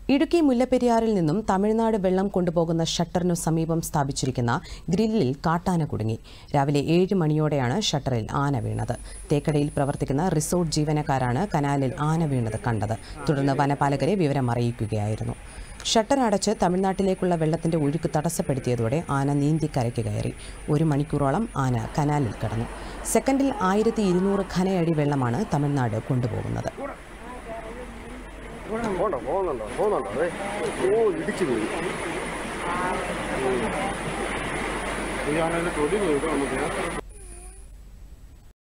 ഇടുക്കി മുല്ലപ്പെരിയാറിൽ നിന്നും തമിഴ്നാട് വെള്ളം കൊണ്ടുപോകുന്ന ഷട്ടറിനു സമീപം സ്ഥാപിച്ചിരിക്കുന്ന ഗ്രില്ലിൽ കാട്ടാന കുടുങ്ങി രാവിലെ ഏഴ് മണിയോടെയാണ് ഷട്ടറിൽ ആന വീണത് തേക്കടയിൽ പ്രവർത്തിക്കുന്ന റിസോർട്ട് ജീവനക്കാരാണ് കനാലിൽ ആന വീണത് കണ്ടത് തുടർന്ന് വനപാലകരെ വിവരം അറിയിക്കുകയായിരുന്നു ഷട്ടർ അടച്ച് തമിഴ്നാട്ടിലേക്കുള്ള വെള്ളത്തിന്റെ ഒഴുക്ക് തടസ്സപ്പെടുത്തിയതോടെ ആന നീന്തി കരയ്ക്ക് കയറി ഒരു മണിക്കൂറോളം ആന കനാലിൽ കടന്നു സെക്കൻഡിൽ ആയിരത്തി ഇരുന്നൂറ് ഘനയടി വെള്ളമാണ് തമിഴ്നാട് കൊണ്ടുപോകുന്നത് പോണ്ടോ പോകുന്നുണ്ടോ പോകുന്നുണ്ടോ അതെ ഓ ഇടിച്ചു പോയി ഈ ആണെങ്കിൽ തൊടി വീട് നമുക്ക്